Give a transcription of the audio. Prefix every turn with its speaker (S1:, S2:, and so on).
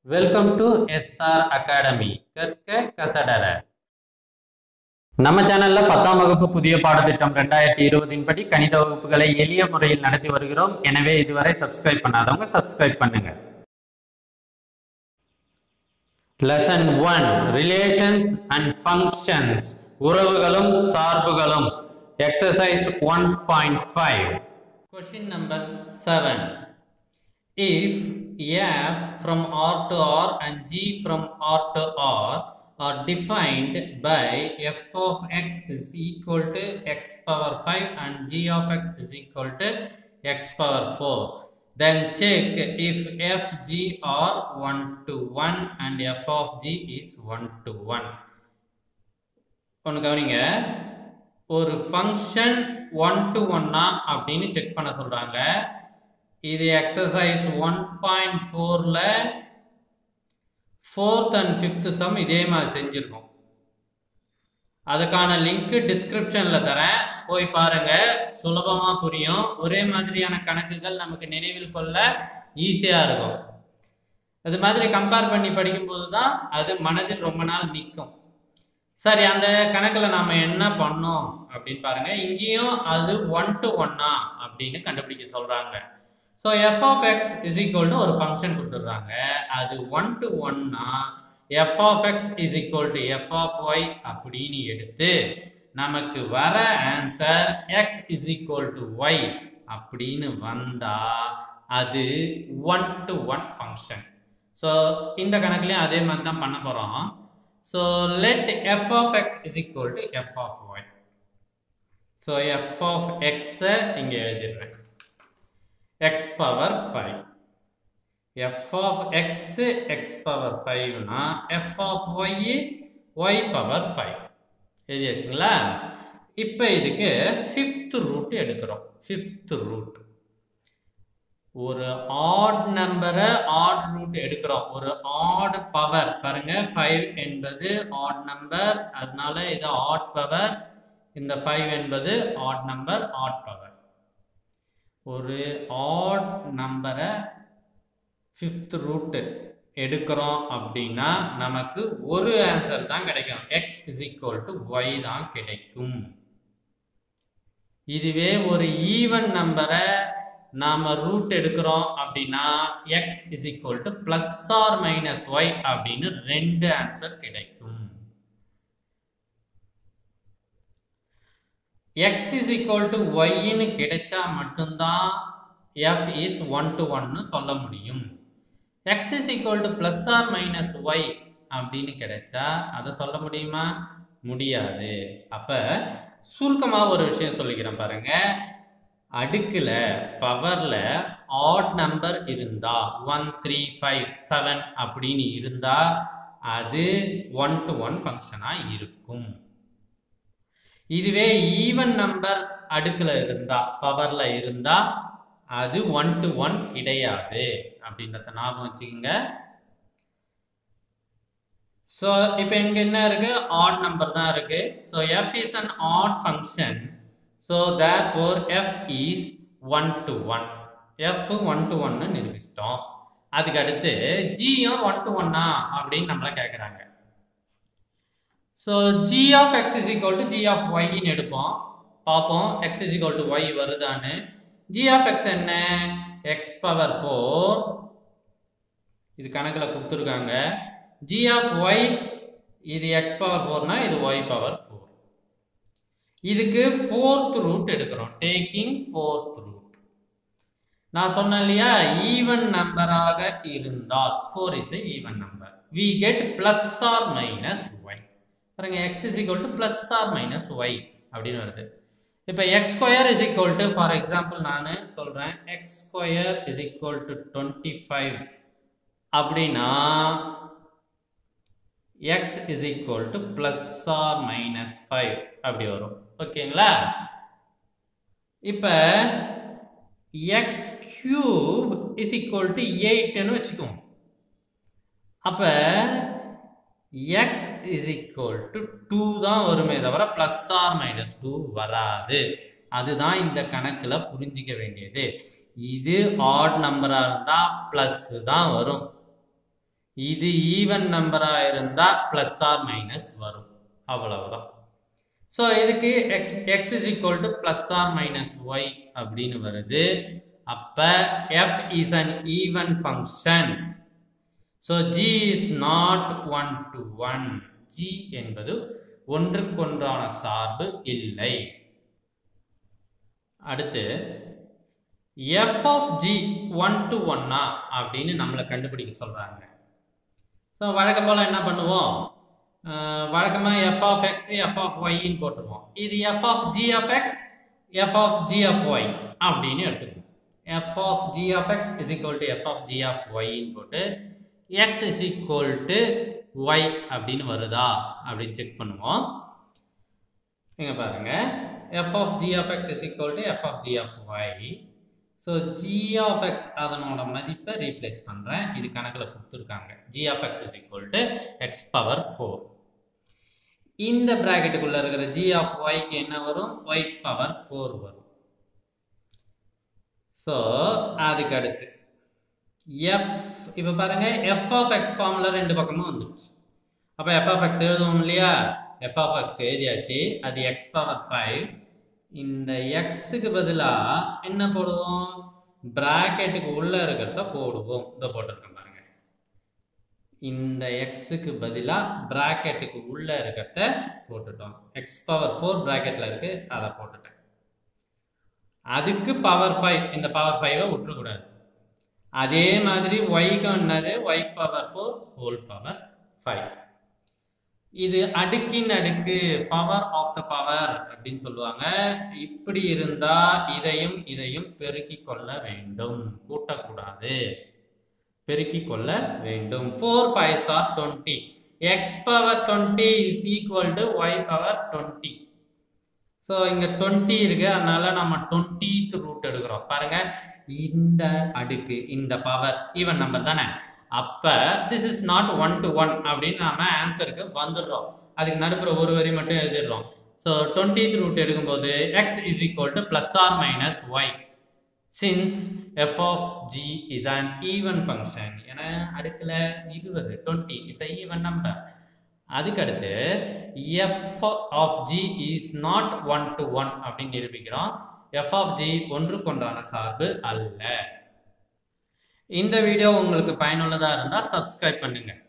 S1: welcome to SR academy கற்க கசடர நம்ம சேனல்ல பத்தாம் வகுப்பு புதிய பாடத்திட்டம் ரெண்டாயிரத்தி இருபதின் படி கணித வகுப்புகளை எளிய முறையில் நடத்தி வருகிறோம் எனவே இதுவரை சப்ஸ்கிரைப் பண்ணாதவங்க சப்ஸ்கிரைப் பண்ணுங்க lesson one relations and functions உறவுகளும் சார்புகளும் exercise one point five question number seven if f from r to r and g from r to r are defined by f of x is equal to x power 5 and g of x is equal to x power 4 then check if f g are 1 to 1 and f of g is 1 to 1 ஒன்று கவனிங்க ஒரு function one to ஒன்னா அப்படின்னு check பண்ண சொல்றாங்க இது exercise one point ஃபோரில் fourth and fifth sum இதே மாதிரி செஞ்சுருக்கோம் அதுக்கான லிங்க் டிஸ்கிரிப்ஷனில் தரேன் போய் பாருங்க சுலபமாக புரியும் ஒரே மாதிரியான கணக்குகள் நமக்கு நினைவில் கொள்ள ஈஸியாக இருக்கும் அது மாதிரி கம்பேர் பண்ணி படிக்கும்போது தான் அது மனதில் ரொம்ப நாள் நிற்கும் சரி அந்த கணக்கில் நாம் என்ன பண்ணோம் அப்படின்னு பாருங்க இங்கேயும் அது ஒன் டு ஒன்னா அப்படின்னு கண்டுபிடிக்க சொல்கிறாங்க so f of x is equal to ஒரு ஃபங்க்ஷன் கொடுத்துட்றாங்க அது ஒன் டு ஒன்னா f of x is equal to f of y அப்படின்னு எடுத்து நமக்கு வர answer x is equal to y அப்படின்னு வந்தா அது one to one function so இந்த கணக்குலையும் அதே மாதிரி தான் பண்ண போகிறோம் so let f of x is equal to f of y so f of எக்ஸை இங்கே எழுதிடுறேன் x power 5 f of x x power 5 னா f of y y power 5 எழுதியாச்சுங்களா இப்போ இதுக்கு ஃபிஃப்த் ரூட் எடுக்கிறோம் ஃபிஃப்த் ரூட் ஒரு ஆட் நம்பரை odd root எடுக்கிறோம் ஒரு ஆட் பவர் பாருங்க ஃபைவ் என்பது ஆட் நம்பர் அதனால இது ஆட் பவர் இந்த ஃபைவ் என்பது ஆட் நம்பர் ஆட் பவர் ஒரு ஆட் நம்பரை ஃபிஃப்த் ரூட்டு எடுக்கிறோம் அப்படின்னா நமக்கு ஒரு ஆன்சர் தான் கிடைக்கும் x is equal to y தான் கிடைக்கும் இதுவே ஒரு ஈவன் நம்பரை நாம ரூட் எடுக்கிறோம் அப்படின்னா x is equal to plus or minus y அப்படின்னு ரெண்டு ஆன்சர் கிடைக்கும் எக்ஸ் இஸ் ஈக்குவல் டு ஒய்ன்னு கிடைச்சா மட்டும்தான் எஃப் இஸ் ஒன் டு ஒன்னு சொல்ல முடியும் x is equal to plus or minus y அப்படின்னு கிடைச்சா அதை சொல்ல முடியுமா முடியாது அப்போ சுருக்கமாக ஒரு விஷயம் சொல்லிக்கிறேன் பாருங்க அடுக்கில் பவரில் ஆட் நம்பர் இருந்தா ஒன் த்ரீ ஃபைவ் செவன் அப்படின்னு இருந்தா அது ஒன் டு ஒன் ஃபங்க்ஷனாக இருக்கும் இதுவே ஈவன் நம்பர் அடுக்கில் இருந்தா பவரில் இருந்தா அது ஒன் டு ஒன் கிடையாது அப்படின்றத ஞாபகம் வச்சுக்கோங்க ஸோ இப்போ இங்கே என்ன இருக்கு ஆட் நம்பர் தான் இருக்கு so f is an odd function so therefore f is one to one f one to ஒன்னு நிரூபிச்சிட்டோம் அதுக்கு அடுத்து ஜியும் ஒன் டு ஒன்னா அப்படின்னு நம்மள கேட்குறாங்க so g of x is equal to g of ஒய்ன்னு எடுப்போம் பார்ப்போம் x is equal to y வருதான்னு ஜி ஆஃப் எக்ஸ் என்ன எக்ஸ் பவர் ஃபோர் இது கணக்கில் கொடுத்துருக்காங்க ஜி ஆஃப் ஒய் இது எக்ஸ் பவர் ஃபோர்னா இது ஒய் பவர் ஃபோர் இதுக்கு ஃபோர்த் ரூட் எடுக்கிறோம் டேக்கிங் ஃபோர்த் ரூட் நான் சொன்னேன் இல்லையா ஈவன் நம்பராக இருந்தால் four is even number we get plus or minus y பாருங்க x is equal to plus or minus y அப்படின்னு வருது இப்போ x square is equal to for example நான் சொல்கிறேன் x square is equal to twenty five அப்படின்னா x is equal to plus or minus five அப்படி வரும் ஓகேங்களா இப்போ x cube is equal to எயிட்னு வச்சுக்குவோம் அப்போ x is equal to two தான் வருமே தவிர ப்ளஸ் ஆர் மைனஸ் டூ வராது அதுதான் இந்த கணக்கில் புரிஞ்சிக்க வேண்டியது இது ஆட் நம்பராக இருந்தால் ப்ளஸ் தான் வரும் இது ஈவன் நம்பரா இருந்தா பிளஸ் ஆர் மைனஸ் வரும் அவ்வளவுதான் ஸோ இதுக்கு x x is equal to plus or minus y அப்படின்னு வருது அப்ப f is an even function so g is not one to one g என்பது ஒன்றுக்கொன்றான சார்பு இல்லை அடுத்து f of g one to ஒன்னா அப்படின்னு நம்மளை கண்டுபிடிக்க சொல்றாங்க ஸோ வழக்கம் போல் என்ன பண்ணுவோம் வழக்கமாக f of x f of ஒய்ன்னு போட்டுருவோம் இது f of g of x f of g of y அப்படின்னு எடுத்துக்கணும் f of g of x is equal to f of g of ஒய்ன்னு போட்டு x is equal to y அப்படின்னு வருதா அப்படின்னு செக் பண்ணுவோம் இங்க பாருங்க f of g of x is equal to f of g of y so g of x அதனோட மதிப்பை ரீப்ளேஸ் பண்ணுறேன் இது கணக்கில் கொடுத்துருக்காங்க g of x is equal to x power four இந்த ப்ராக்கெட்டுக்குள்ளே இருக்கிற ஜி ஆஃப் ஒய்க்கு என்ன வரும் ஒய் பவர் ஃபோர் வரும் ஸோ அதுக்கு அடுத்து எஃப் இப்போ பாருங்க எஃப் ஆஃப் எக்ஸ் ஃபார்முலா ரெண்டு பக்கமும் வந்துடுச்சு அப்போ எஃப் ஆஃப் எக்ஸ் எழுதுவோம் இல்லையா எஃப் ஆஃப் எக்ஸ் எழுதியாச்சு அது எக்ஸ் பவர் ஃபைவ் இந்த எக்ஸுக்கு பதிலாக என்ன போடுவோம் பிராக்கெட்டுக்கு உள்ள இருக்கிறத போடுவோம் இதை போட்டிருக்கேன் பாருங்க இந்த எக்ஸுக்கு பதிலாக பிராக்கெட்டுக்கு உள்ள இருக்கிறத போட்டுட்டோம் எக்ஸ் பவர் ஃபோர் பிராக்கெட்ல இருக்கு அதை போட்டுட்டேன் அதுக்கு பவர் ஃபைவ் இந்த பவர் ஃபைவை விட்டுறக்கூடாது அதே மாதிரி ஒய்க்கு என்னது y power four whole power five இது அடுக்கின் அடுக்கு பவர் ஆஃப் த பவர் அப்படின்னு சொல்லுவாங்க இப்படி இருந்தா இதையும் இதையும் பெருக்கி கொள்ள வேண்டும் கூட்டக்கூடாது பெருக்கி கொள்ள வேண்டும் four five or twenty x power twenty is equal to y power twenty so இங்கே டுவெண்ட்டி இருக்கு அதனால நம்ம டுவெண்ட்டீத் ரூட் எடுக்கிறோம் பாருங்க இந்த அடுக்கு இந்த பவர் ஈவன் நம்பர் தானே அப்ப this is not one to one அப்படின்னு நாம ஆன்சருக்கு வந்துடுறோம் அதுக்கு நடுப்புற ஒரு வரி மட்டும் எழுதிடுறோம் ஸோ டுவெண்ட்டித் ரூட் எடுக்கும்போது x is equal to plus or minus y since f of g is an even function ஏன்னா அடுக்கில் இருபது twenty is a even number அதுக்கடுத்து f of g is not one to one அப்படின்னு நிரூபிக்கிறோம் f of g ஒன்றுக்கொண்டான சார்பு அல்ல இந்த வீடியோ உங்களுக்கு பயனுள்ளதாக இருந்தால் சப்ஸ்கிரைப் பண்ணுங்கள்